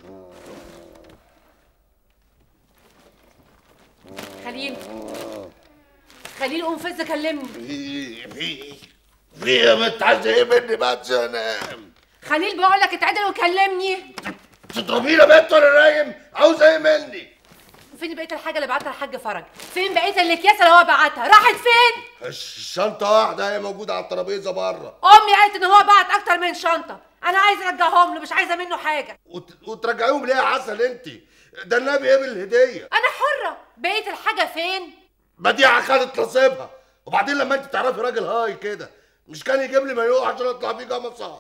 خليل خليل قوم فز كلمني في في في يا بنت عايزه ايه مني بقى عشان انام خليل بقول لك اتعدل وكلمني تضربيني يا بنت وانا نايم عاوزه ايه مني فين بقيه الحاجه اللي بعتها الحاج فرج فين بقيه الاكياس اللي هو بعتها راحت فين الشنطه واحده هي موجوده على الترابيزه بره امي قالت ان هو بعت اكتر من شنطه انا عايز ارجعهم له مش عايزه منه حاجه وت... وترجعيهم ليه يا عسل انت ده النبي قبل الهديه انا حره بقيه الحاجه فين بديعه خدت نصيبها وبعدين لما انت تعرفي راجل هاي كده مش كان يجيب لي مايوه عشان اطلع بيه جمصه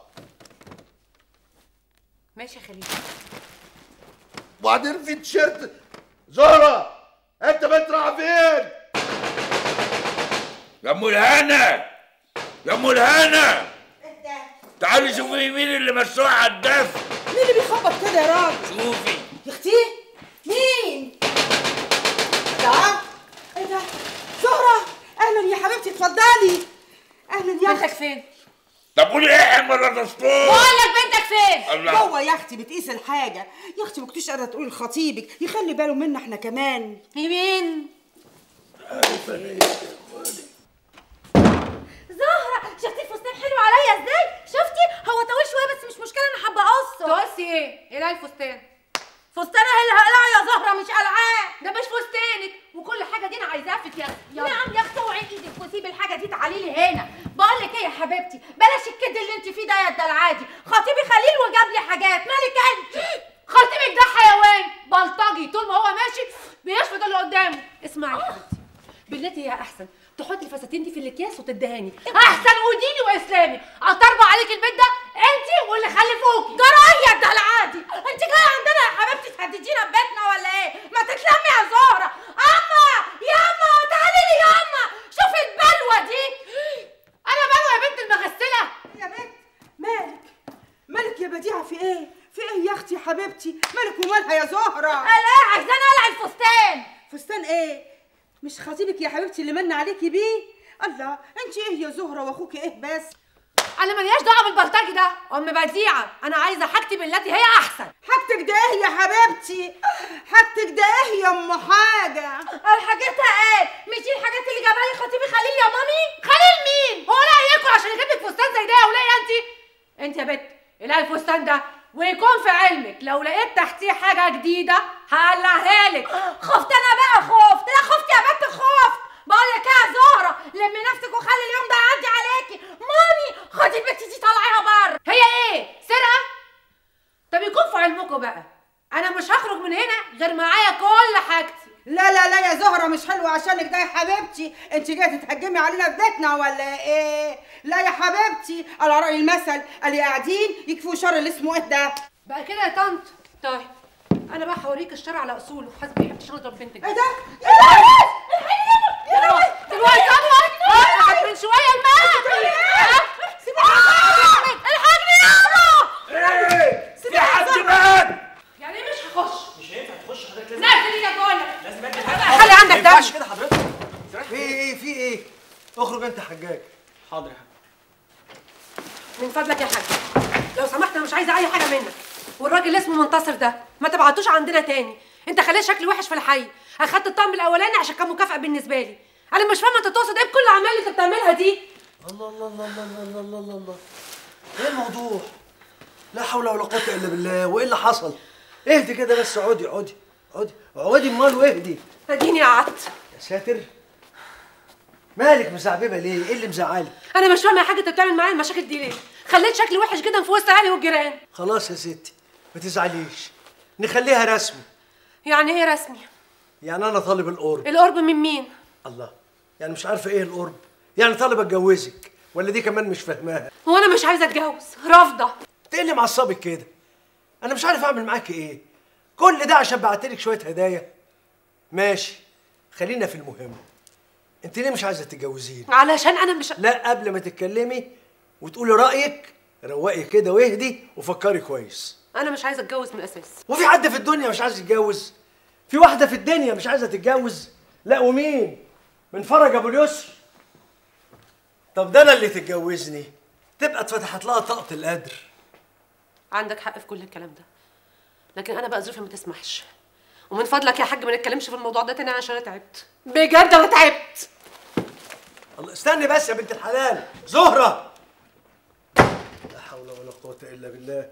ماشي يا خليل وبعدين في تيشيرت زهره انت بنت رايحه فين يا ام الهنا يا ام الهنا تعالي شوفي مين اللي مسوح على الدفن مين اللي بيخبط كده يا راجل شوفي يا اختي مين ده ايه ده زهرة اهلا يا حبيبتي اتفضلي اهلا يا بنتك اختي فين طب قولي ايه يا مرة دستور بقول لك بنتك فين الله جوه يا اختي بتقيس الحاجة يا اختي ما كنتيش قادرة تقولي لخطيبك يخلي باله منا احنا كمان يمين زهرة شفتي الفستان حلو عليا ازاي؟ شفتي؟ هو طويل شوية بس مش مشكلة انا حابة اقصه تقصي ايه ايه الفستان فستان اهي اللي هقلعه يا زهرة مش قلعاه ده مش فستانك وكل حاجه دي انا عايزاها في كياس نعم يا اختي اوعي ايدك وسيبي الحاجة دي تعالي لي هنا بقول لك ايه يا حبيبتي بلاش الكد اللي انت فيه ده يا الدلعادي خطيبي خليل وجاب لي حاجات مالك انت خطيبك ده حيوان بلطجي طول ما هو ماشي بيشفط اللي قدامه اسمعي يا حبيبتي بالتي هي احسن تحطي الفساتين دي في الاكياس وتدهاني احسن وديني واسلامي اطربع عليك البيت ده انت واللي خلفوكي جرايه يا الدلعادي انت جايه عندنا يا حبيبتي تهددينا ببيتنا ولا ايه ما تتلمي يا زهرة اما ياما تعالي لي ياما شوفي البلوة دي انا بقى يا بنت المغسله يا بنت مالك مالك يا بديعة في ايه في ايه يا اختي يا حبيبتي مالك ومالها يا زهرة قال ايه عايزاني اقلع الفستان فستان ايه مش خطيبك يا حبيبتي اللي من عليكي بيه الله انت ايه يا زهرة واخوكي ايه بس انا ملياش دعوه بالبلطجي ده ام بديعه انا عايزه حاجتي بالتي هي احسن حاجتك ده ايه يا حبيبتي حاجتك ده ايه يا ام حاجة الحاجتها ايه مش دي الحاجات اللي جابها لي خطيبي خليل يا مامي خليل مين هو لا ياكل عشان يجيب لك فستان زي ده يا وليه انت انت يا بنت الاقي الفستان ده ويكون في علمك لو لقيت تحتيه حاجه جديده هقلعها لك خفت انا بقى خفت لا خفت يا بنت خفت بقول لك ايه يا زهره لمي نفسك وخلي اليوم ده يعدي عليكي مامي خدي البت دي طلعيها بره هي ايه سرقه طب يكون في علمكم بقى انا مش هخرج من هنا غير معايا كل حاجتي لا لا لا يا زهرة مش حلوة عشانك ده يا حبيبتي انت جاية تتهجمي علينا في بيتنا ولا ايه لا يا حبيبتي على رأي المثل اللي قاعدين يكفوا شر اللي اسمه ايه ده بقى كده يا طنط طيب انا بقى هوريك الشرع على اصوله حسبي يحب تشتغل ضرب بنتك ايه ده دلوقتي طبعا من شويه الماء الحاجني يابا ايه في حد مات يعني إيه مش هخش مش هينفع تخش حضرتك لازم نازل ايدك بقول لك لازم انت خلي عندك ما ينفعش دم كده حضرتك في ايه في ايه اخرج انت حجاج حاضر يا حاج من فضلك يا حاج لو سمحت انا مش عايزه اي حاجه منك والراجل اللي اسمه منتصر ده ما تبعتوش عندنا تاني انت خليت شكلي وحش في الحي اخدت الطقم الاولاني عشان كان مكافاه بالنسبه لي انا مش فاهمه انت تقصد ايه بكل الاعمال اللي انت بتعملها دي الله الله الله الله الله الله الله الله ايه الموضوع لا حول ولا قوه الا بالله وايه اللي حصل اهدي كده بس اقعدي اقعدي اقعدي اقعدي امال واهدي اديني قعدت يا ساتر مالك مزعببه ليه ايه اللي مزعلك انا مش فاهمه يا حاج انت بتعمل معايا المشاكل دي ليه خليت شكلي وحش جدا في وسط اهلي والجيران خلاص يا ستي ما تزعليش نخليها رسمي يعني ايه رسمي يعني انا طالب القرب القرب من مين الله يعني مش عارفه ايه القرب يعني طالب اتجوزك ولا دي كمان مش فاهماها هو انا مش عايزه اتجوز رافضه انت ايه اللي معصبك كده انا مش عارف اعمل معاك ايه كل ده عشان بعتلك شويه هدايا ماشي خلينا في المهم انت ليه مش عايزه تتجوزيني علشان انا مش لا قبل ما تتكلمي وتقولي رايك روقي كده واهدي وفكري كويس انا مش عايزه اتجوز من الاساس وفي حد في الدنيا مش عايز يتجوز في واحده في الدنيا مش عايزه تتجوز لا ومين من فرج ابو اليسر طب ده انا اللي تتجوزني تبقى اتفتحت لها طاقه القدر عندك حق في كل الكلام ده لكن انا بقى ظروفي ما تسمحش ومن فضلك يا حاج ما نتكلمش في الموضوع ده تاني عشان انا تعبت بجد انا تعبت الله استني بس يا بنت الحلال زهرة لا حول ولا قوة إلا بالله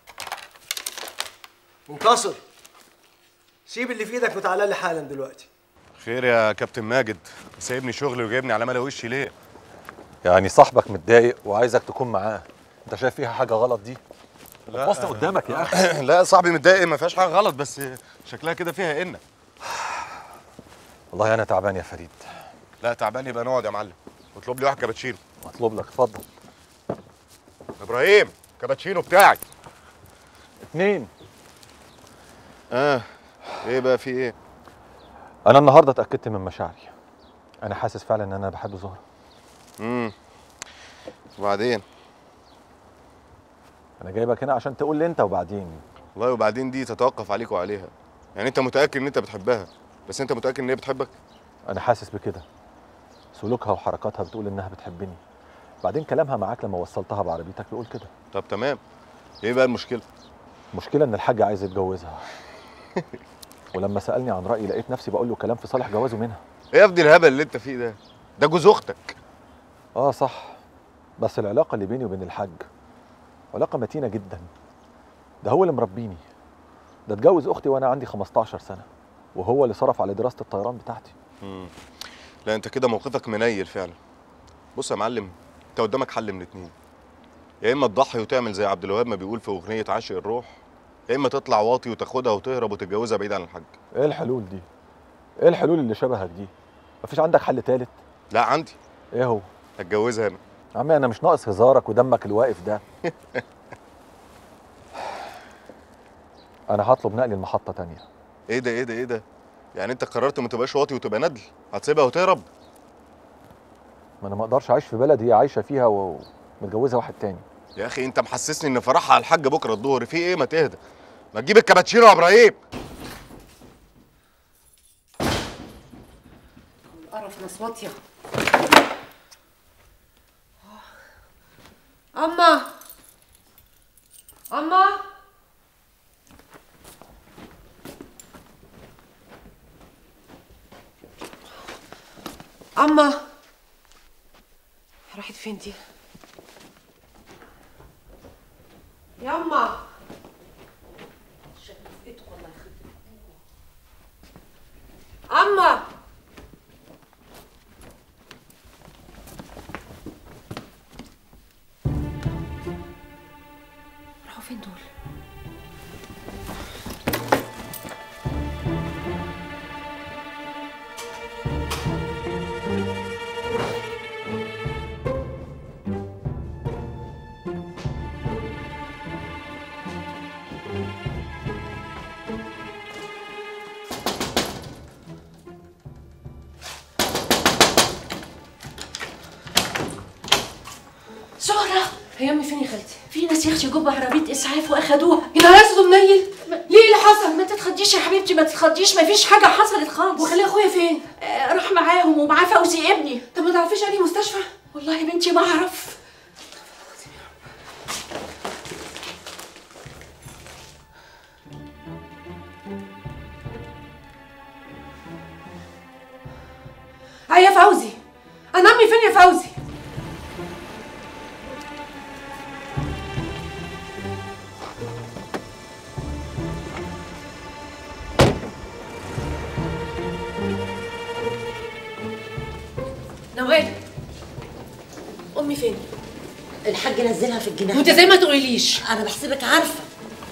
منتصر سيب اللي في ايدك وتعالى لي حالا دلوقتي خير يا كابتن ماجد سايبني شغلي وجايبني على ملا وشي ليه يعني صاحبك متضايق وعايزك تكون معاه انت شايف فيها حاجه غلط دي لا. الوسط قدامك يا اخي لا صاحبي متضايق ما فيهاش حاجه غلط بس شكلها كده فيها ان والله انا تعبان يا فريد لا تعبان يبقى نقعد يا معلم واطلب لي واحد كابتشينو مطلوب لك اتفضل ابراهيم كابتشينو بتاعي اتنين اه ايه بقى في ايه انا النهارده اتاكدت من مشاعري انا حاسس فعلا ان انا بحب زهره امم وبعدين انا جايبك هنا عشان تقول لي انت وبعدين والله وبعدين دي تتوقف عليك وعليها يعني انت متاكد ان انت بتحبها بس انت متاكد ان هي بتحبك انا حاسس بكده سلوكها وحركاتها بتقول انها بتحبني بعدين كلامها معاك لما وصلتها بعربيتك بيقول كده طب تمام ايه بقى المشكله المشكله ان الحاج عايز يتجوزها ولما سالني عن رايي لقيت نفسي بقول له كلام في صالح جوازه منها ايه يا ابني الهبل اللي انت فيه ده ده جوز اختك اه صح بس العلاقه اللي بيني وبين الحاج علاقه متينه جدا ده هو اللي مربيني ده اتجوز اختي وانا عندي 15 سنه وهو اللي صرف على دراسه الطيران بتاعتي مم. لا انت كده موقفك منيل فعلا بص يا معلم انت قدامك حل من اتنين يا اما تضحي وتعمل زي عبد الوهاب ما بيقول في اغنيه عاشق الروح يا اما تطلع واطي وتاخدها وتهرب وتتجوزها بعيد عن الحاج ايه الحلول دي ايه الحلول اللي شبهك دي مفيش عندك حل تالت لا عندي ايه هو هتجوزها انا عمي انا مش ناقص هزارك ودمك الواقف ده انا هطلب نقل المحطه تانية ايه ده ايه ده ايه ده يعني انت قررت ما تبقاش واطي وتبقى ندل هتسيبها وتهرب ما انا ما اقدرش اعيش في بلد هي عايشه فيها ومتجوزه واحد تاني يا اخي انت محسسني ان فرحها على الحاج بكره الظهر في ايه ما تهدى ما تجيب الكابتشينو يا ابراهيم القرف ناس واطيه اما اما اما راحت فين دي يا اما شقفتك والله يخرب اما راحوا فين دول زهرة هي امي فين يا خالتي في ناس يا اختي جوه عربية اسعاف واخدوها يا نهار اسود ومنيل ليه اللي حصل ما تتخضيش يا حبيبتي ما تتخضيش ما فيش حاجة حصلت خالص وخلي اخويا فين آه، راح معاهم ومعاه فوزي ابني طب ما تعرفيش انهي مستشفى والله يا بنتي ما اعرف اه يا فوزي انا امي فين يا فوزي نوال امي فين الحاج نزلها في الجناح وانت زي ما تقوليليش انا بحسبك عارفه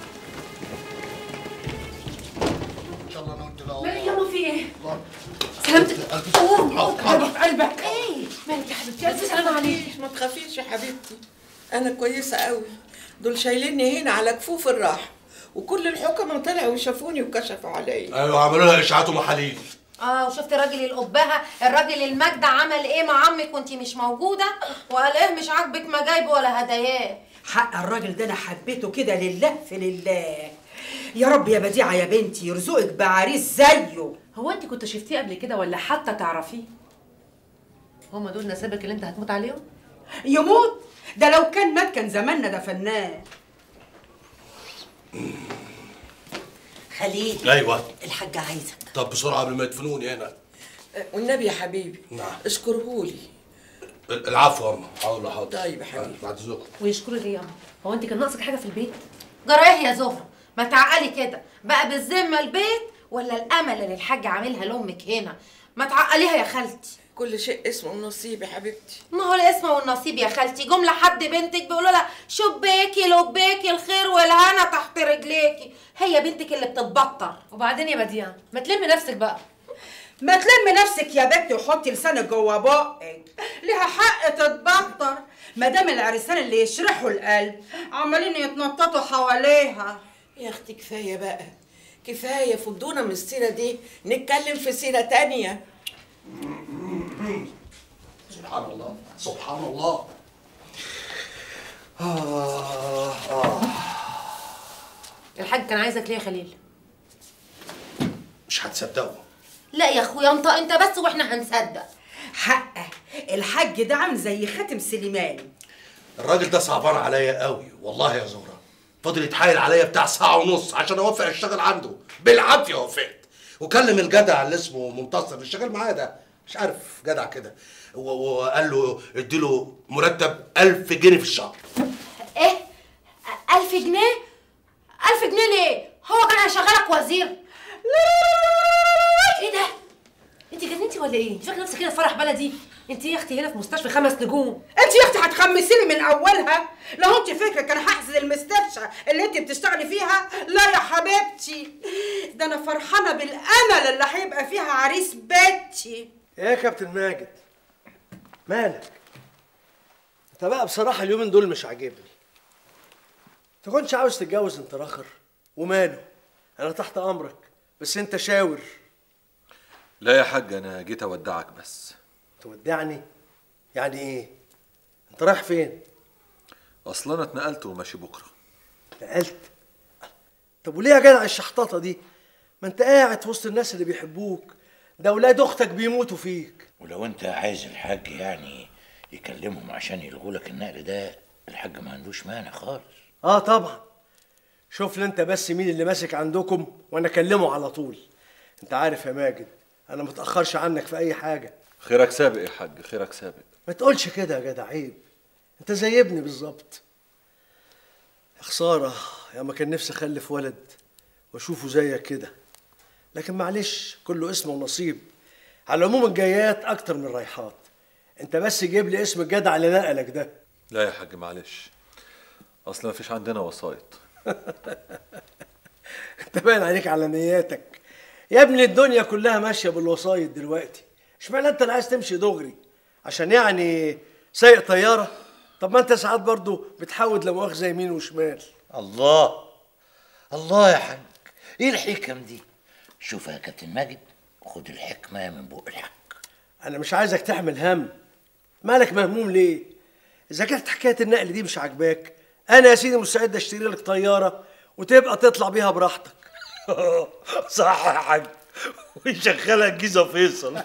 ان شاء الله انا وانت لا مالك يا امي في ايه سلامتك اوه قلبك في قلبك ايه مالك يا حبيبتي الف سلامه عليكي ما تخافيش يا حبيبتي انا كويسه قوي دول شايليني هنا على كفوف الراحه وكل الحكماء طلعوا وشافوني وكشفوا عليا ايوه عملوا لها اشاعات ومحاليل اه وشفت الراجل القبها الراجل المجدع عمل ايه مع عمك وانتي مش موجوده وقال ايه مش عاجبك ما جايبه ولا هداياه حق الراجل ده انا حبيته كده لله في لله يا رب يا بديعه يا بنتي يرزقك بعريس زيه هو انت كنت شفتيه قبل كده ولا حتى تعرفيه هما دول نسابك اللي انت هتموت عليهم يموت ده لو كان مات كان زماننا دفناه خليل ايوه الحاجة عايزك طب بسرعه قبل ما يدفنوني هنا والنبي يا حبيبي نعم اشكرهولي العفو يا أما حاضر حاضر طيب يا حبيبي بعد اذنكم ويشكري ليه يا أما؟ هو انت كان ناقصك حاجه في البيت جرى ايه يا زهرة ما تعقلي كده بقى بالذمة البيت ولا الأمل اللي الحاج عاملها لأمك هنا ما تعقليها يا خالتي كل شيء اسمه نصيب يا حبيبتي ما هو الاسم والنصيب يا خالتي جملة حد بنتك بيقولوا لها شباكي لباكي الخير والهنا تحت رجليكي هي بنتك اللي بتتبطر وبعدين يا بديع ما تلمي نفسك بقى ما تلمي نفسك يا بنتي وحطي لسانك جوه بقك ليها حق تتبطر ما دام العرسان اللي يشرحوا القلب عمالين يتنططوا حواليها يا اختي كفايه بقى كفايه فضونا من السيره دي نتكلم في سيره تانية سبحان الله سبحان الله آه آه الحاج كان عايزك ليه يا خليل مش هتصدقوا لا يا اخويا انت انت بس واحنا هنصدق حقه الحاج ده عامل زي خاتم سليمان الراجل ده صعبان عليا قوي والله يا زهره فضل يتحايل عليا بتاع ساعه ونص عشان اوافق اشتغل عنده بالعافيه وافقت وكلم الجدع اللي اسمه منتصر اللي شغال معايا ده مش عارف جدع كده و- وقال له اديله مرتب 1000 جنيه في الشهر ايه ألف جنيه ألف جنيه ليه هو كان هيشغلك وزير ايه ده انت جننتي ولا ايه انت فاكره نفسك هنا في فرح بلدي انت يا اختي هنا في مستشفى خمس نجوم انت يا اختي هتخمسيني من اولها لو انت فكره كان هحجز المستشفى اللي انت بتشتغلي فيها لا يا حبيبتي ده انا فرحانه بالامل اللي هيبقى فيها عريس بيتي ايه يا كابتن ماجد مالك انت بقى بصراحه اليومين دول مش عاجبني انت كنتش عاوز تتجوز انت راخر وماله انا تحت امرك بس انت شاور لا يا حاج انا جيت اودعك بس تودعني يعني ايه انت رايح فين اصلا انا اتنقلت وماشي بكره نقلت طب وليه يا جدع الشحطاطه دي ما انت قاعد في وسط الناس اللي بيحبوك ده ولاد اختك بيموتوا فيك ولو انت عايز الحاج يعني يكلمهم عشان يلغوا لك النقل ده الحاج ما عندوش مانع خالص اه طبعا شوف لي انت بس مين اللي ماسك عندكم وانا اكلمه على طول انت عارف يا ماجد انا متاخرش عنك في اي حاجه خيرك سابق يا حاج خيرك سابق ما تقولش كده يا جدع عيب انت زي ابني بالظبط يا خساره يا ما كان نفسي اخلف ولد واشوفه زيك كده لكن معلش كله اسم ونصيب على العموم الجايات اكتر من رايحات انت بس جيب لي اسم الجدع اللي نقلك ده لا يا حاج معلش اصل ما فيش عندنا وسايط انت باين عليك على نياتك يا ابني الدنيا كلها ماشيه بالوسايط دلوقتي اشمعنى انت اللي عايز تمشي دغري عشان يعني سايق طياره طب ما انت ساعات برضو بتحاول لا مؤاخذه يمين وشمال الله الله يا حاج ايه الحكم دي شوف يا كابتن ماجد خد الحكمه من بق الحاج انا مش عايزك تحمل هم مالك مهموم ليه اذا كانت حكايه النقل دي مش عاجباك انا يا سيدي مستعد اشتري لك طياره وتبقى تطلع بيها براحتك صح يا حاج ويشغلها الجيزه فيصل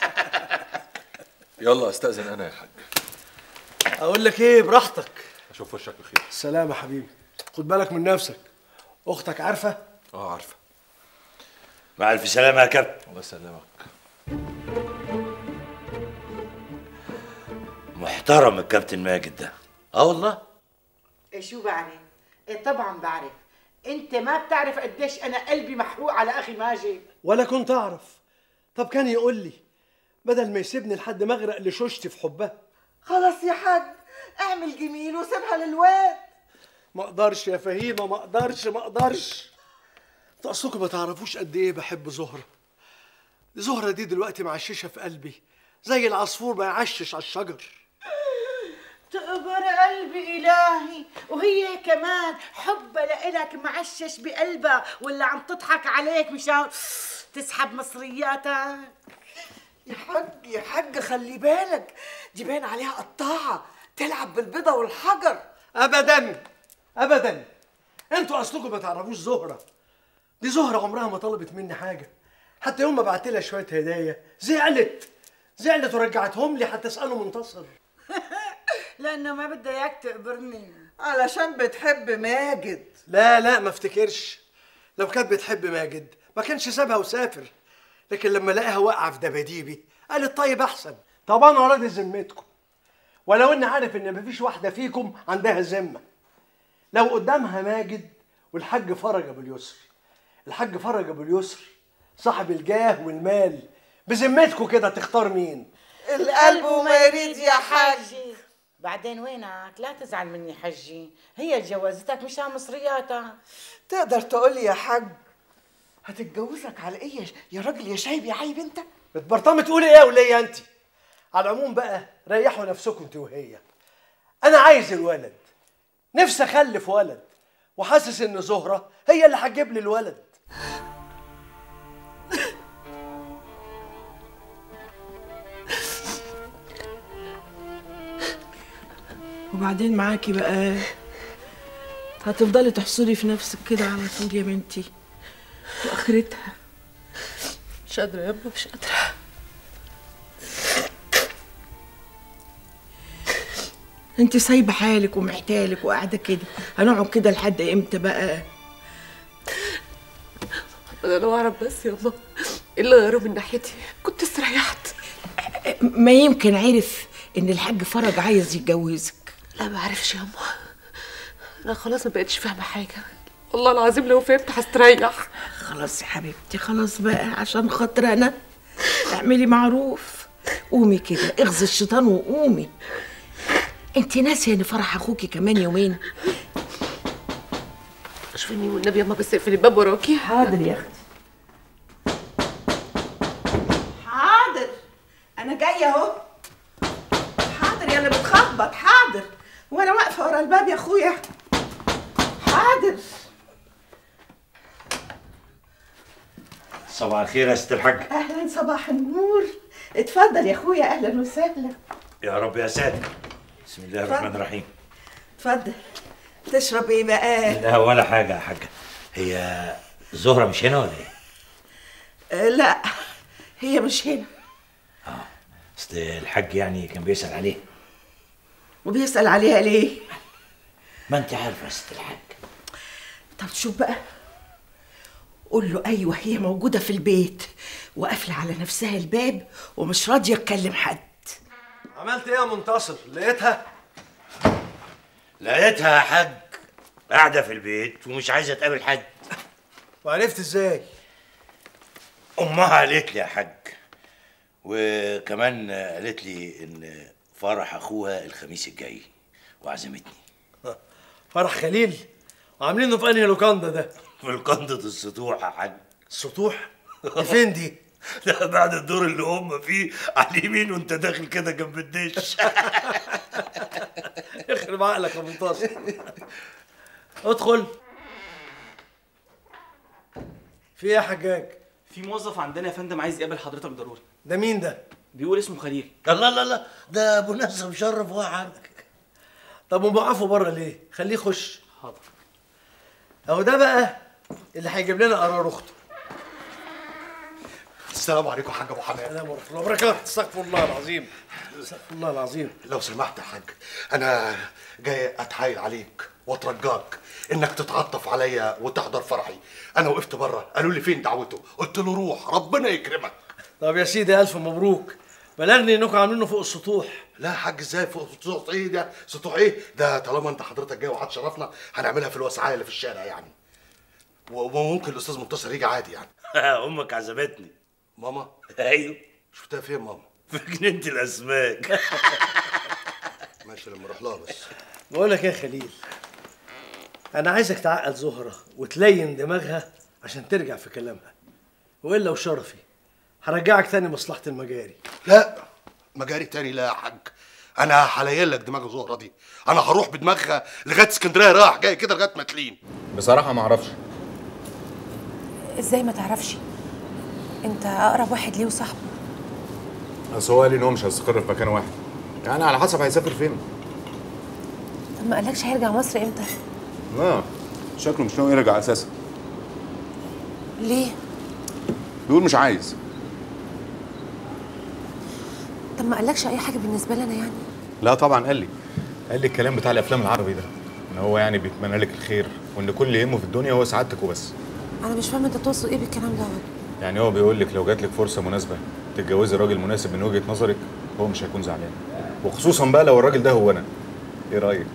يلا استاذن انا يا حاج اقول لك ايه براحتك اشوف وشك بخير سلام يا حبيبي خد بالك من نفسك اختك عارفه اه عارفه مع الف سلامه يا كابتن الله يسلمك محترم الكابتن ماجد ده اه والله شو بعرف؟ إيه طبعا بعرف انت ما بتعرف قديش انا قلبي محروق على اخي ماجد ولا كنت اعرف طب كان يقول لي بدل ما يسيبني لحد ما اغرق لشوشتي في حبها خلص يا حاج اعمل جميل وسيبها للواد ما اقدرش يا فهيمه ما اقدرش ما اقدرش انتوا اصلكم ما تعرفوش قد ايه بحب زهره دي زهره دي دلوقتي معششه في قلبي زي العصفور ما يعشش على الشجر تقبر قلبي إلهي وهي كمان حبها لإلك معشش بقلبها ولا عم تضحك عليك مشان تسحب مصرياتك يا حاج يا حاج خلي بالك دي باين عليها قطاعة تلعب بالبيضة والحجر ابدا ابدا انتوا اصلكم ما تعرفوش زهره دي زهره عمرها ما طلبت مني حاجه حتى يوم ما بعت لها شويه هدايا زعلت زعلت ورجعتهم لي حتى اساله منتصر لأنه ما بدها إياك تقبرني علشان بتحب ماجد لا لا ما افتكرش لو كانت بتحب ماجد ما كانش سابها وسافر لكن لما لقاها واقعه في دباديبي قالت طيب احسن طبعا وراضي ذمتكم ولو اني عارف ان مفيش واحده فيكم عندها ذمه لو قدامها ماجد والحاج فرج ابو اليسر الحاج فرج ابو اليسر صاحب الجاه والمال بذمتكم كده تختار مين القلب وما يريد يا حاج بعدين وينك لا تزعل مني حجي هي جوازتك مشان مصرياتها تقدر تقول لي يا حاج هتتجوزك على ايه يا- يا راجل يا شايب يا عيب انت بتبرطمي تقولي ايه يا وليه انت على العموم بقى ريحوا نفسكم انت وهي انا عايز الولد نفسي اخلف ولد وحاسس ان زهره هي اللي هتجيب لي الولد وبعدين معاكي بقى هتفضلي تحصري في نفسك كده على طول يا بنتي واخرتها مش قادره يا ابني مش قادره انت سايبه حالك ومحتالك وقاعده كده هنقعد كده لحد امتى بقى انا لو اعرف بس يا الله ايه اللي غيره من ناحيتي كنت استريحت ما يمكن عرف ان الحاج فرج عايز يتجوزك لا ما عرفش يا اما انا خلاص ما بقتش فاهمه حاجه والله العظيم لو فهمت هستريح خلاص يا حبيبتي خلاص بقى عشان خاطر انا اعملي معروف قومي كده اغزي الشيطان وقومي انت ناسيه ان فرح اخوكي كمان يومين اشوفني والنبي يما بس اقفلي الباب وراكي حاضر يا اختي حاضر انا جايه اهو حاضر يا اللي بتخبط حاضر وانا واقفه ورا الباب يا اخويا حاضر صباح الخير يا ست الحاج اهلا صباح النور اتفضل يا اخويا اهلا وسهلا يا رب يا ساتر بسم الله الرحمن اتفضل. الرحيم اتفضل تشرب ايه بقى لا ولا حاجة يا حاجة هي زهرة مش هنا ولا ايه؟ آه لا هي مش هنا اصل الحاج يعني كان بيسأل عليه وبيسأل عليها ليه ما انت عارفة يا ست الحاج طب شوف بقى قول له ايوه هي موجوده في البيت وقافله على نفسها الباب ومش راضيه تكلم حد عملت ايه يا منتصر لقيتها لقيتها يا حاج قاعدة في البيت ومش عايزة تقابل حد وعرفت ازاي أمها قالت لي يا حاج وكمان قالت لي إن فرح أخوها الخميس الجاي وعزمتني فرح خليل وعاملينه في انهي لوكاندا ده في القندة السطوح يا حاج السطوح دي فين دي لا بعد الدور اللي هم فيه على اليمين وانت داخل كده جنب الدش يخرب عقلك يا منتصر ادخل في ايه يا حجاج في موظف عندنا يا فندم عايز يقابل حضرتك ضروري ده مين ده بيقول اسمه خليل الله لا لا ده ابو ناس مشرف واحد طب وموقفه بره ليه خليه يخش حاضر اهو ده بقى اللي هيجيب لنا قرار اخته السلام عليكم يا حاج ابو حماد السلام ورحمه الله وبركاته استغفر الله العظيم استغفر الله العظيم لو سمحت يا حاج انا جاي اتحايل عليك واترجاك انك تتعطف عليا وتحضر فرحي انا وقفت بره قالوا لي فين دعوته قلت له روح ربنا يكرمك طب يا سيدي الف مبروك بلغني انكم عاملينه فوق السطوح لا يا حاج ازاي فوق سطوح ايه ده سطوح ايه ده طالما انت حضرتك جاي وهتشرفنا هنعملها في الوسعايه اللي في الشارع يعني و- وممكن الاستاذ منتصر يجي عادي يعني امك عزمتني ماما ايوه شفتها فين ماما في جنينه الاسماك ماشي لما اروح لها بس بقول لك ايه يا خليل انا عايزك تعقل زهره وتلين دماغها عشان ترجع في كلامها والا وشرفي هرجعك تاني مصلحه المجاري لا مجاري تاني لا يا حاج انا هلين لك دماغ زهره دي انا هروح بدماغها لغايه اسكندريه رايح جاي كده لغايه ما تلين بصراحه ما اعرفش ازاي ما تعرفش انت اقرب واحد ليه وصاحبه بس هو قال لي ان هو مش هيستقر في مكان واحد يعني على حسب هيسافر فين طب ما قالكش هيرجع مصر امتى لا شكله مش ناوي يرجع اساسا ليه بيقول مش عايز طب ما قالكش اي حاجه بالنسبه لنا يعني لا طبعا قال لي قال لي الكلام بتاع الافلام العربي ده ان هو يعني بيتمنى لك الخير وان كل اللي يهمه في الدنيا هو سعادتك وبس انا مش فاهمه انت تقصد ايه بالكلام ده يعني هو بيقول لك لو جات لك فرصه مناسبه تتجوزي راجل مناسب من وجهه نظرك هو مش هيكون زعلان وخصوصا بقى لو الراجل ده هو انا ايه رايك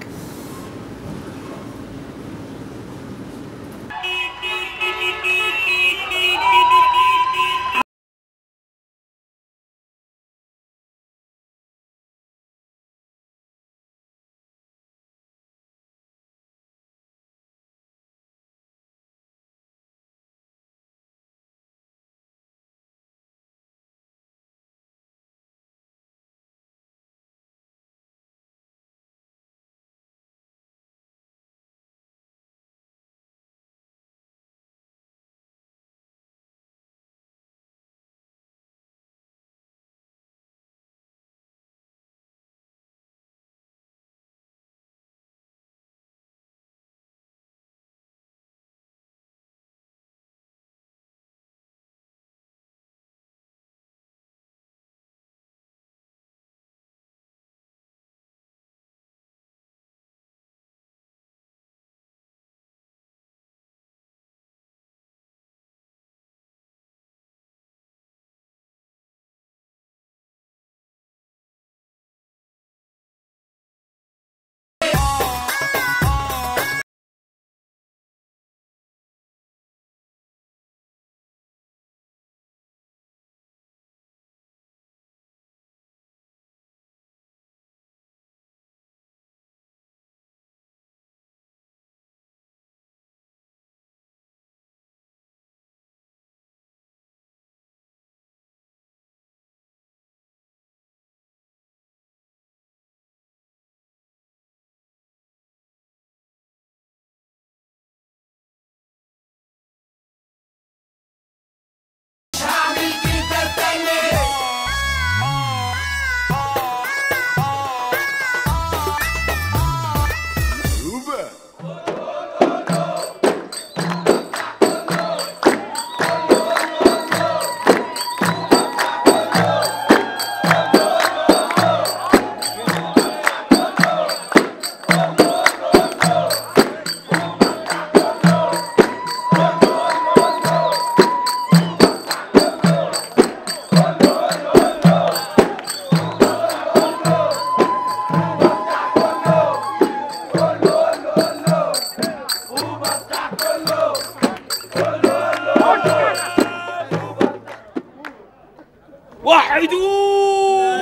وحدوه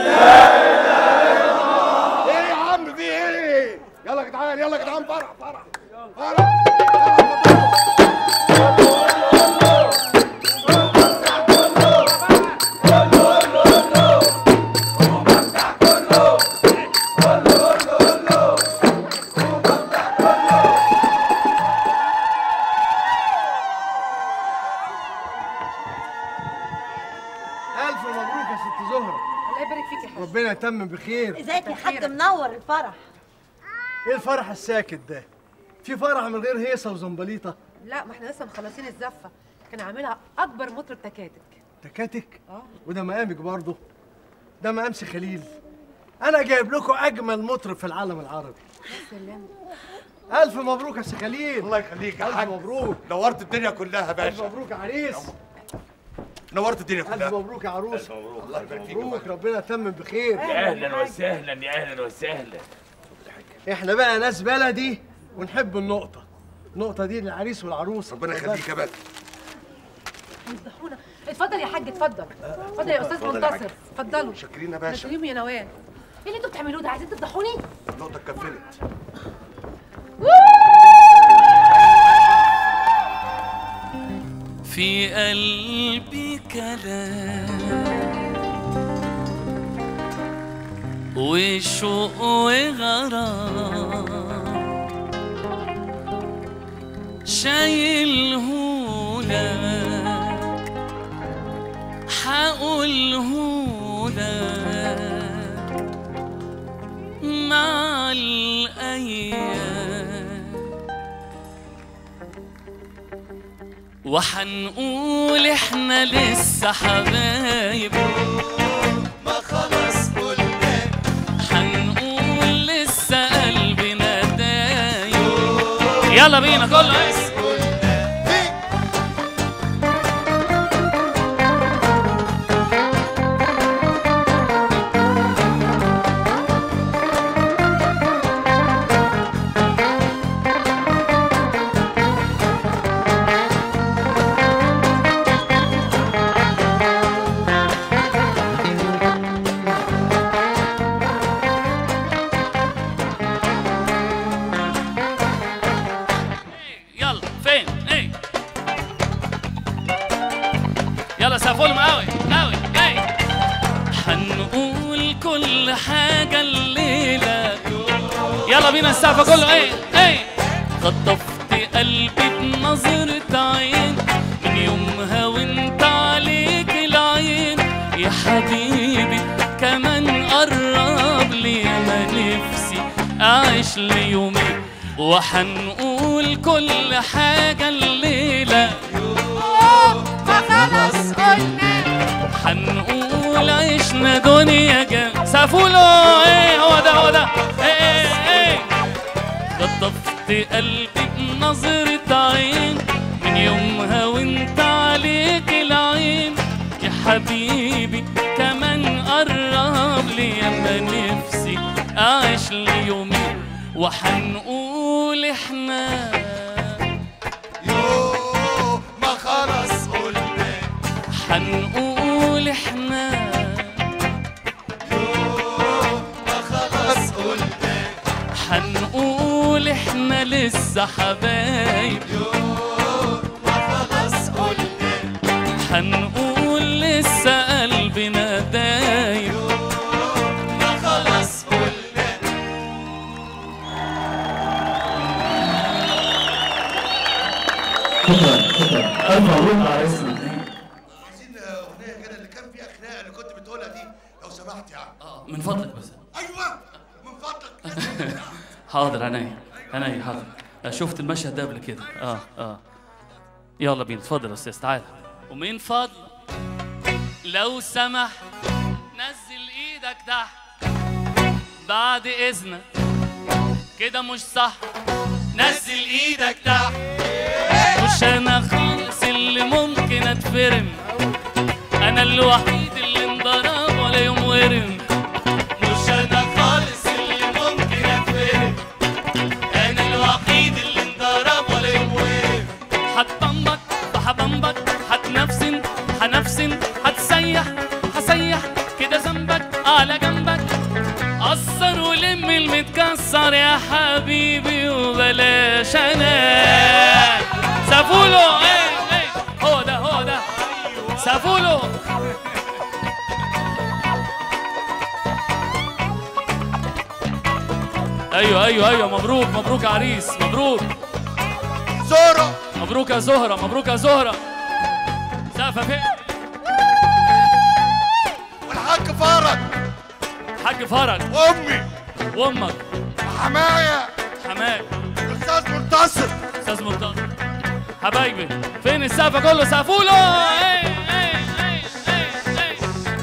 ايه يا عم في ايه؟ يلا يا جدعان يلا يا جدعان فرح فرح فرح الف مبروك يا ست زهره الله يبارك فيك يا حاج ربنا يتمم بخير ازيك يا حاج منور الفرح ايه الفرح الساكت ده في فرح من غير هيصه وزنبليطه لا ما احنا لسه مخلصين الزفه كان عاملها اكبر مطرب تكاتك تكاتك اه وده مقامك برضه ده مقام سي خليل انا جايب لكم اجمل مطرب في العالم العربي يا سلام الف مبروك يا سي خليل الله يخليك يا الف حاج مبروك نورت الدنيا كلها يا الف باشا مبروك يا عريس نورت الدنيا الف كلها مبروك يا عروس مبروك الله يبارك فيك مبروك ربنا يتمم بخير يا اهلا وسهلا يا اهلا وسهلا احنا بقى ناس بلدي ونحب النقطه النقطه دي للعريس والعروس ربنا يخليك يا باشا يفضحونا اتفضل يا حاج اتفضل اتفضل يا استاذ اتفضل يا حاج. منتصر اتفضلوا شاكرين يا باشا نسليم يا نوال ايه اللي انتوا بتعملوه ده عايزين تفضحوني النقطة اتكفلت في قلبي كلام وشوق وغرام شايله لك حقوله لك مع الأيام وحنقول احنا لسه حبايب ما خلاص قلنا حنقول لسه قلبنا دايب يلا بينا كله سقفولهم قوي قوي ايه هنقول كل حاجة الليلة يلا بينا السقف كله ايه ايه خطفت قلبي بنظرة عين من يومها وانت عليك العين يا حبيبي كمان قرب لي ما نفسي اعيش ليومين وحنقول كل حاجة الليلة ما خلاص قلنا هنقول عشنا دنيا جا سافولو ايه هو ده هو ده ايه ايه ايه خطفت قلبي بنظرة عين من يومها وانت عليك العين يا حبيبي كمان قرب لي اما نفسي اعيش ليومين وحنقول احنا يوه ما خلاص قلنا حنقول احنا ما خلاص قلنا حنقول احنا لسه حبايب ما خلاص قلنا حنقول لسه قلبنا دايب ما خلاص قلنا شكرا شكرا الف مبروك على اسم عايزين اغنيه كده اللي كان فيها خناقه اللي كنت بتقولها دي لو سمحت يعني من فضلك بس ايوه من فضلك حاضر عينيا عينيا حاضر آه، شفت المشهد ده قبل كده اه اه يلا بينا اتفضل يا استاذ تعال ومن فضلك لو سمح نزل ايدك تحت بعد اذنك كده مش صح نزل ايدك تحت مش انا خالص اللي ممكن اتفرم انا الوحيد اللي انضرب ولا يوم ورم مش انا خالص اللي ممكن اتفرم انا الوحيد اللي انضرب ولا يوم ورم هتطنبك فهبنبك هتنفسن هنفسن هتسيح هسيح كده ذنبك على جنبك قصر ولم المتكسر يا حبيبي وبلاش انا سافولو ايه ايه هو ده هو ده سافولو ايوه ايوه ايوه مبروك مبروك يا عريس مبروك زهرة مبروك يا زهرة مبروك يا زهرة سقفة فين والحاج فرج حاج فرج وامي وامك حماية حماك الاستاذ منتصر استاذ مرتضى حبايبي فين السقفة كله سقفوله ايه ايه ايه ايه ايه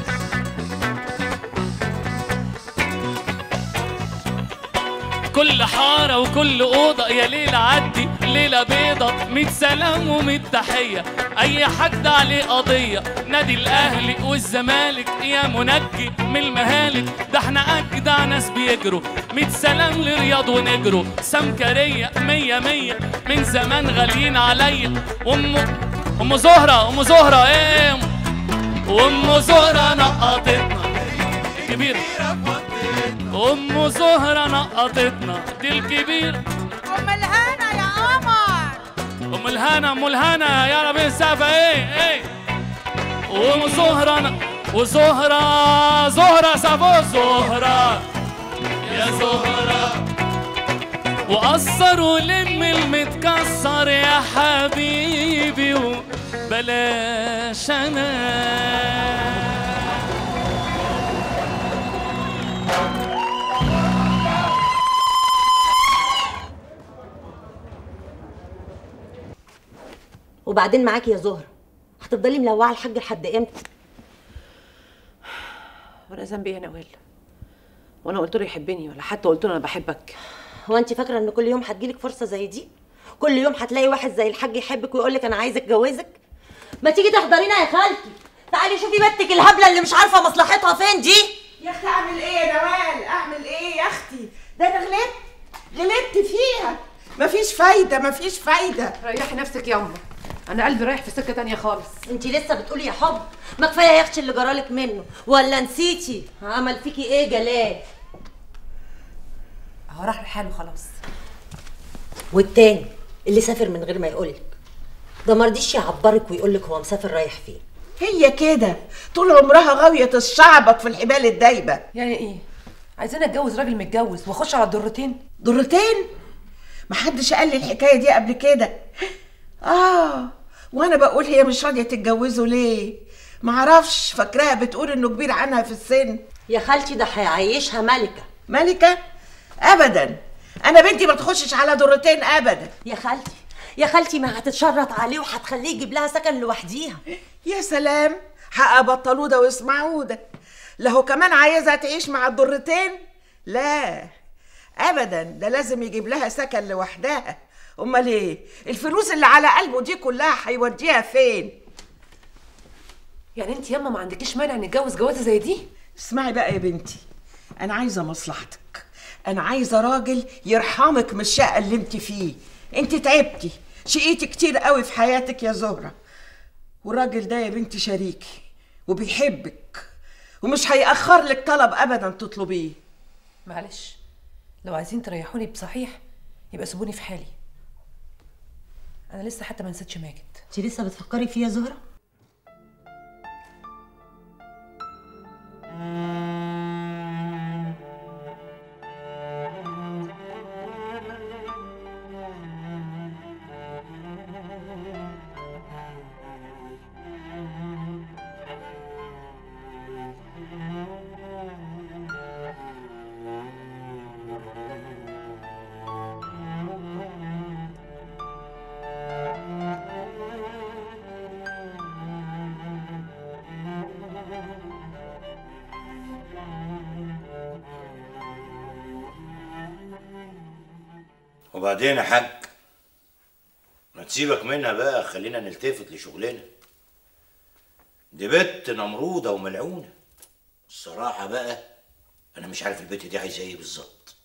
كل حارة وكل أوضة يا ليلة عدي ليلة بيضة ميت سلام وميت تحية أي حد عليه قضية نادي الأهلي والزمالك يا منجي من المهالك ده احنا أجدع ناس بيجروا ميت سلام لرياض ونجروا سمكرية مية مية من زمان غاليين عليا وأم أم زهرة أم زهرة إيه وأم زهرة نقطتنا كبيرة أم زهرة نقطتنا دي الكبيرة ام الهنا يا قمر أم الهنا أم الهنا يا رب السقفة إيه إيه وأم زهرة ن- وزهرة زهرة سافو زهرة يا زهرة وقصر ولم المتكسر يا حبيبي وبلاش أنا وبعدين معاكي يا زهرة هتفضلي ملوعة الحاج لحد امتى؟ وانا ذنبي ايه يا نوال وانا قلت له يحبني ولا حتى قلت له انا بحبك هو انت فاكرة ان كل يوم هتجيلك فرصة زي دي؟ كل يوم هتلاقي واحد زي الحاج يحبك ويقولك انا عايز اتجوزك؟ ما تيجي تحضرينا يا خالتي تعالي شوفي بنتك الهبلة اللي مش عارفة مصلحتها فين دي يا اختي اعمل ايه يا نوال اعمل ايه يا اختي ده انا غلطت غلطت فيها مفيش فايده مفيش فايده ريحي نفسك يا امه انا قلبي رايح في سكه تانية خالص انت لسه بتقولي يا حب ما كفايه يا اختي اللي جرالك منه ولا نسيتي عمل فيكي ايه جلال هو راح لحاله خلاص والتاني اللي سافر من غير ما يقولك ده مرضيش يعبرك ويقولك هو مسافر رايح فين هي كده طول عمرها غاوية الشعبط في الحبال الدايبة يعني ايه عايزين اتجوز راجل متجوز واخش على الضرتين ضرتين محدش قال لي الحكاية دي قبل كده اه وانا بقول هي مش راضية تتجوزه ليه معرفش فاكراها بتقول انه كبير عنها في السن يا خالتي ده هيعيشها ملكة ملكة ابدا انا بنتي ما تخشش على ضرتين ابدا يا خالتي يا خالتي ما هتتشرط عليه وهتخليه يجيب لها سكن لوحديها يا سلام هقبطلوا ده واسمعوا ده لهو كمان عايزها تعيش مع الضرتين لا ابدا ده لازم يجيب لها سكن لوحدها امال ايه الفلوس اللي على قلبه دي كلها هيوديها فين يعني انت ياما ما عندكيش مانع نتجوز جوازه زي دي اسمعي بقى يا بنتي انا عايزه مصلحتك انا عايزه راجل يرحمك من الشقه اللي انت فيه انت تعبتي شقيتي كتير قوي في حياتك يا زهره والراجل ده يا بنتي شريكي وبيحبك ومش هيأخر لك طلب ابدا تطلبيه معلش لو عايزين تريحوني بصحيح يبقى سيبوني في حالي انا لسه حتى ما نسيتش ماجد انت لسه بتفكري فيه يا زهره وبعدين يا حاج ما تسيبك منها بقى خلينا نلتفت لشغلنا دي بنت نمرودة وملعونة الصراحة بقى أنا مش عارف البنت دي عايزة إيه بالظبط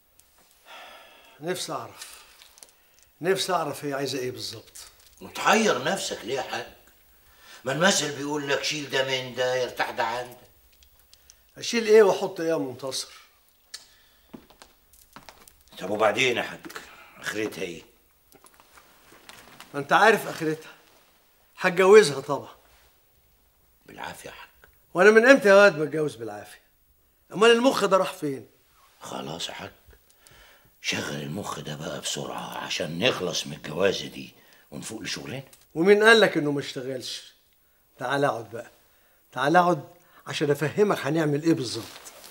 نفسي اعرف نفسي اعرف هي عايزه ايه بالظبط متحير نفسك ليه يا حاج ما المثل بيقول لك شيل ده من ده يرتاح ده عن ده اشيل ايه واحط ايه يا منتصر طب وبعدين يا حاج آخرتها إيه؟ ما انت عارف اخرتها هتجوزها طبعا بالعافية يا حاج وانا من امتى يا واد بتجوز بالعافيه امال المخ ده راح فين خلاص يا حاج شغل المخ ده بقى بسرعة عشان نخلص من الجوازة دي ونفوق لشغلنا ومين قال لك انه ما اشتغلش تعال اقعد بقى تعال اقعد عشان افهمك هنعمل ايه بالظبط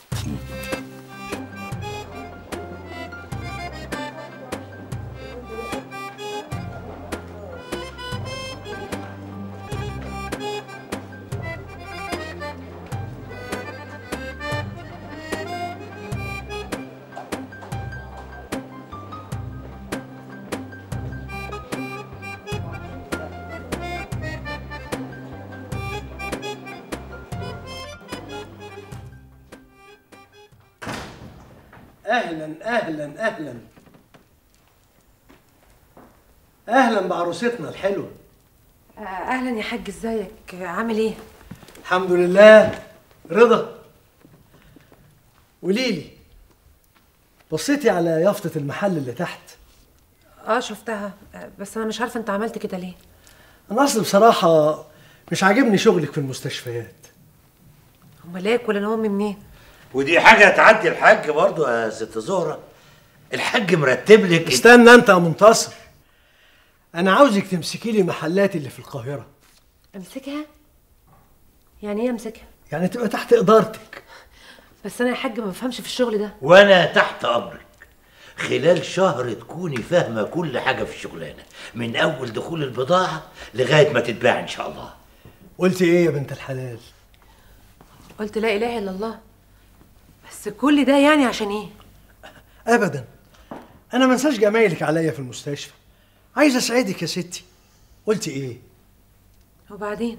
اهلا اهلا اهلا اهلا بعروستنا الحلوه آه، اهلا يا حاج ازيك عامل ايه الحمد لله رضا قوليلي بصيتي على يافطة المحل اللي تحت اه شفتها آه، بس انا مش عارفه انت عملت كده ليه انا اصل بصراحة مش عاجبني شغلك في المستشفيات امال اكل انا امي منين ودي حاجة تعدي الحاج برضو يا ست زهرة الحاج مرتب لك استنى انت يا منتصر انا عاوزك تمسكي لي محلات اللي في القاهرة امسكها يعني ايه امسكها يعني تبقى تحت ادارتك بس انا يا حاج ما بفهمش في الشغل ده وانا تحت امرك خلال شهر تكوني فاهمة كل حاجة في الشغلانة من أول دخول البضاعة لغاية ما تتباع إن شاء الله قلتي ايه يا بنت الحلال قلت لا اله الا الله بس كل ده يعني عشان ايه ابدا انا ما انساش جمايلك عليا في المستشفى عايز اسعدك يا ستي قلتي ايه وبعدين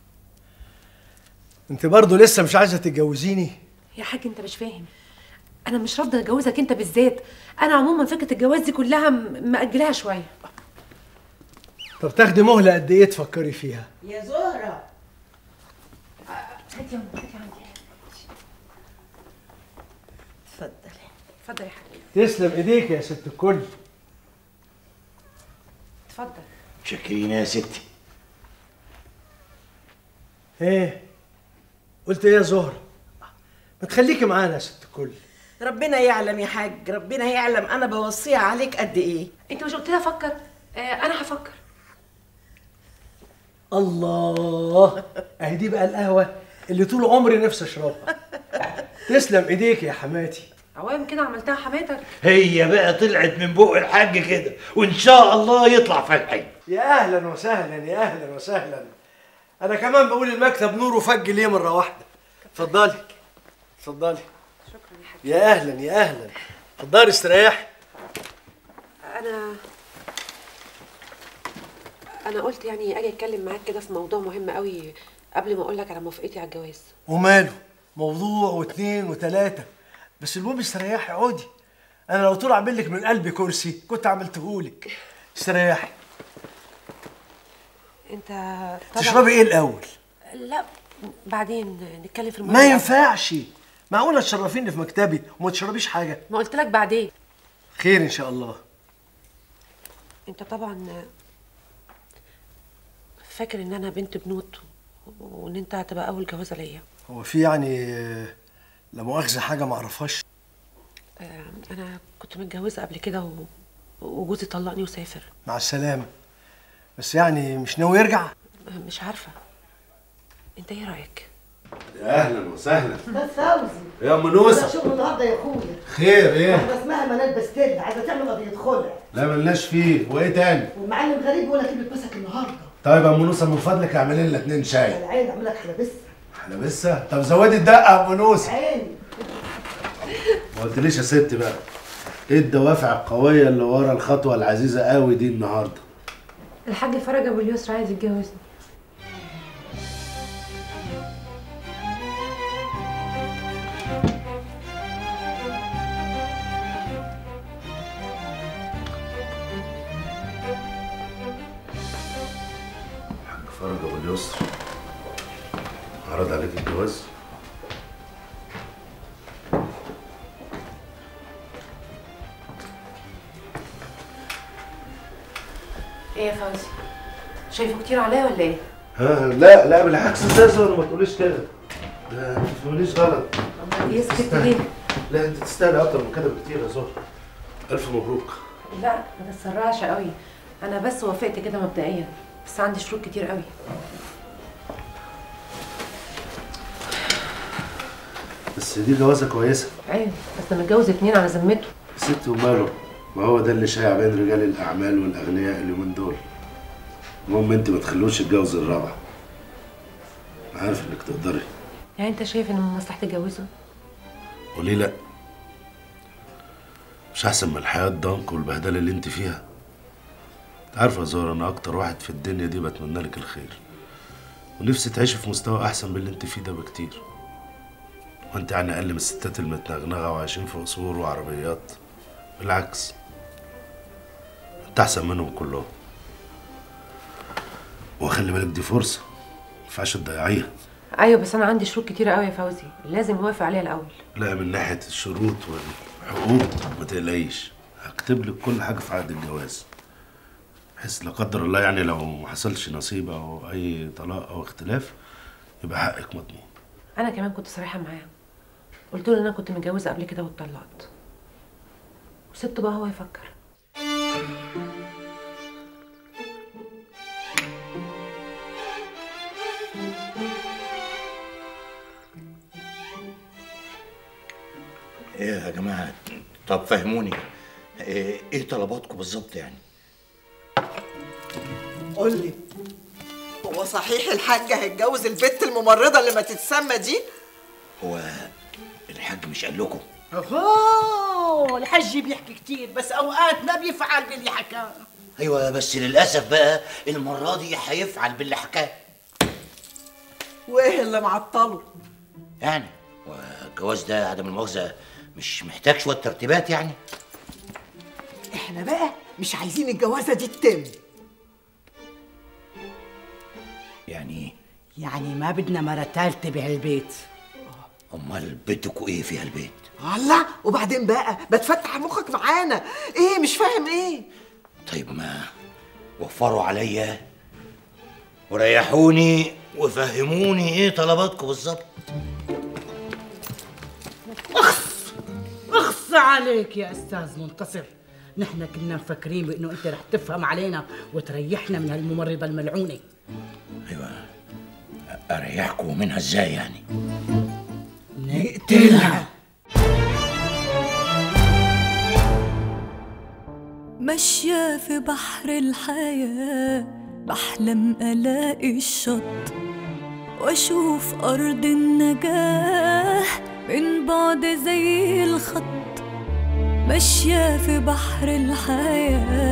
انت برضه لسه مش عايزه تتجوزيني يا حاج انت مش فاهم انا مش رافضه اتجوزك انت بالذات انا عموما فكره الجواز دي كلها م- مأجلاها شويه طب تاخدي مهله قد ايه تفكري فيها يا زهره هاتي يا أم، هاتي عندي اتفضلي اتفضل يا حاج تسلم ايديك يا ست الكل اتفضل شاكرين يا ستي ايه قلت ايه يا زهره ما تخليكي معانا يا ست الكل ربنا يعلم يا حاج ربنا يعلم انا بوصيها عليك قد ايه انت مش قلت لي افكر آه انا هفكر الله اهي دي بقى القهوه اللي طول عمري نفسي اشربها تسلم ايديك يا حماتي عوام كده عملتها حماتك هي بقى طلعت من بق الحاج كده وان شاء الله يطلع فتحي يا اهلا وسهلا يا اهلا وسهلا انا كمان بقول المكتب نور وفج ليه مره واحده اتفضلي اتفضلي شكرا يا حاج يا اهلا يا اهلا اتفضلي استريحي انا انا قلت يعني اجي اتكلم معاك كده في موضوع مهم قوي قبل ما اقول لك على موافقتي على الجواز وماله موضوع واثنين وثلاثه بس المهم استريحي اقعدي انا لو طلع منك من قلبي كرسي كنت عملتهولك استريحي انت طبعا تشربي ايه الاول لا بعدين نتكلم في الموضوع ما ينفعش معقوله تشرفيني في مكتبي وما تشربيش حاجه ما قلت لك بعدين خير ان شاء الله انت طبعا فاكر ان انا بنت بنوت وان انت هتبقى اول جوازه ليا هو في يعني آه، لا مؤاخذه حاجه ما اعرفهاش آه، انا كنت متجوزه قبل كده و... وجوزي طلقني وسافر مع السلامه بس يعني مش ناوي يرجع آه، مش عارفه انت ايه رايك يا اهلا وسهلا ده فوزي يا ام نوسه شغل النهارده يا اخويا خير ايه واحده اسمها منال بستيل عايزه تعمل قضيه خلع لا ملناش فيه وايه تاني والمعلم غريب بيقول لك ابنك مسك النهارده طيب يا ام نوسه من فضلك اعملي لنا اتنين شاي العين اعمل لك حلبسه احنا لسه طب زودي الدقه يا ام نوسه عيني ما قلتليش يا ست بقى ايه الدوافع القويه اللي ورا الخطوه العزيزه قوي دي النهارده الحاج فرج ابو اليسرى عايز يتجوزني حاج فرج ابو اليسر عرض عليك الجواز ايه يا فوزي شايفه كتير عليا ولا ايه ها لا لا بالعكس استاذ ما تقوليش كده لا ما تفهمنيش غلط يسكت تستاهل. ليه لا انت تستاهلي اكتر من كده بكتير يا زهر الف مبروك لا ما تتسرعش قوي انا بس وافقت كده مبدئيا بس عندي شروط كتير قوي بس دي جوازه كويسه ايوه بس انا متجوز اتنين على ذمته ست وماله ما هو ده اللي شايع بين رجال الاعمال والاغنياء اليومين دول المهم انت ما تخلوش يتجوز الرابع عارف انك تقدري يعني انت شايف ان من مصلحتي اتجوزه وليه لا مش احسن من الحياه الضنك والبهدله اللي انت فيها انت عارفه يا زهره انا اكتر واحد في الدنيا دي بتمنى لك الخير ونفسي تعيشي في مستوى احسن من اللي انت فيه ده بكتير وانت يعني اقل من الستات المتنغنغه وعايشين في قصور وعربيات بالعكس انت احسن منهم كلهم وخلي بالك دي فرصه ما ينفعش تضيعيها ايوه بس انا عندي شروط كتير قوي يا فوزي لازم اوافق عليها الاول لا من ناحيه الشروط والحقوق ما تقلقيش هكتب لك كل حاجه في عقد الجواز بحيث لا قدر الله يعني لو ما حصلش نصيب او اي طلاق او اختلاف يبقى حقك مضمون انا كمان كنت صريحه معاه قلت له ان انا كنت متجوزه قبل كده واتطلقت وسبته بقى هو يفكر ايه يا جماعه طب فهموني ايه, إيه طلباتكم بالظبط يعني قول لي هو صحيح الحاج هيتجوز البت الممرضه اللي ما تتسمى دي هو الحاج مش قال لكم اوه الحج بيحكي كتير بس اوقات ما بيفعل باللي حكاه ايوه بس للاسف بقى المره دي هيفعل باللي حكاه وايه اللي معطله يعني والجواز ده عدم المؤاخذه مش محتاج شويه ترتيبات يعني احنا بقى مش عايزين الجوازه دي تتم يعني ايه يعني ما بدنا مرة تالتة بهالبيت امال بدكوا ايه في هالبيت الله وبعدين بقى بتفتح مخك معانا ايه مش فاهم ايه طيب ما وفروا عليا وريحوني وفهموني ايه طلباتكم بالظبط اخص عليك يا استاذ منتصر نحن كنا مفكرين بانه انت رح تفهم علينا وتريحنا من هالممرضه الملعونه اريحكم منها ازاي يعني نقتلها ماشية في بحر الحياة بحلم ألاقي الشط وأشوف أرض النجاة من بعد زي الخط ماشية في بحر الحياة